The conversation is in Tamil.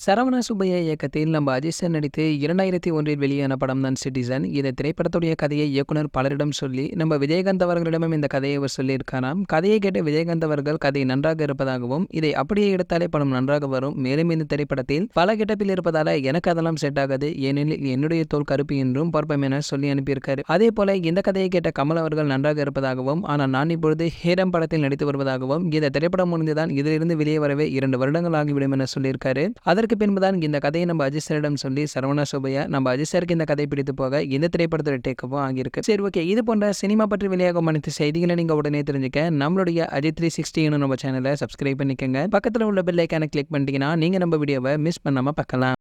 சரவணா சுப்பையா இயக்கத்தில் நம்ம அஜித் சார் நடித்து இரண்டாயிரத்தி ஒன்றில் வெளியான படம் தான் சிட்டிசன் இந்த திரைப்படத்துடைய கதையை இயக்குனர் பலரிடம் சொல்லி நம்ம விஜயகாந்த் அவர்களிடமும் இந்த கதையை அவர் சொல்லியிருக்காராம் கதையை கேட்ட விஜயகாந்த் அவர்கள் கதை நன்றாக இருப்பதாகவும் இதை அப்படியே எடுத்தாலே படம் நன்றாக வரும் மேலும் இந்த திரைப்படத்தில் பல கெட்டப்பில் இருப்பதால எனக்கு அதெல்லாம் செட் ஆகாது ஏனெனில் என்னுடைய தோல் கருப்பு என்றும் பார்ப்போம் என சொல்லி அனுப்பியிருக்காரு அதே போல இந்த கதையை கேட்ட கமல் அவர்கள் நன்றாக இருப்பதாகவும் ஆனால் நான் இப்பொழுது ஹேரம் படத்தில் நடித்து வருவதாகவும் இந்த திரைப்படம் முடிந்துதான் இதிலிருந்து வெளியே வரவே இரண்டு வருடங்கள் ஆகிவிடும் என சொல்லியிருக்காரு அதற்கு பின்புதான் இந்த கதையை நம்ம அஜித் சாரிடம் சொல்லி சரவணா சுபையா நம்ம அஜித் சாருக்கு இந்த கதை பிடித்து போக இந்த திரைப்படத்தோட டேக்கவும் ஆகியிருக்கு சரி ஓகே இது போன்ற சினிமா பற்றி வெளியாகும் அனைத்து செய்திகளை நீங்க உடனே தெரிஞ்சுக்க நம்மளுடைய அஜித் த்ரீ சிக்ஸ்டி நம்ம சேனலை சப்ஸ்கிரைப் பண்ணிக்கோங்க பக்கத்தில் உள்ள பெல் ஐக்கானை கிளிக் பண்ணிட்டீங்கன்னா நீங்க நம்ம வீடியோவை மிஸ் பண்ணாம பார்க்கலாம்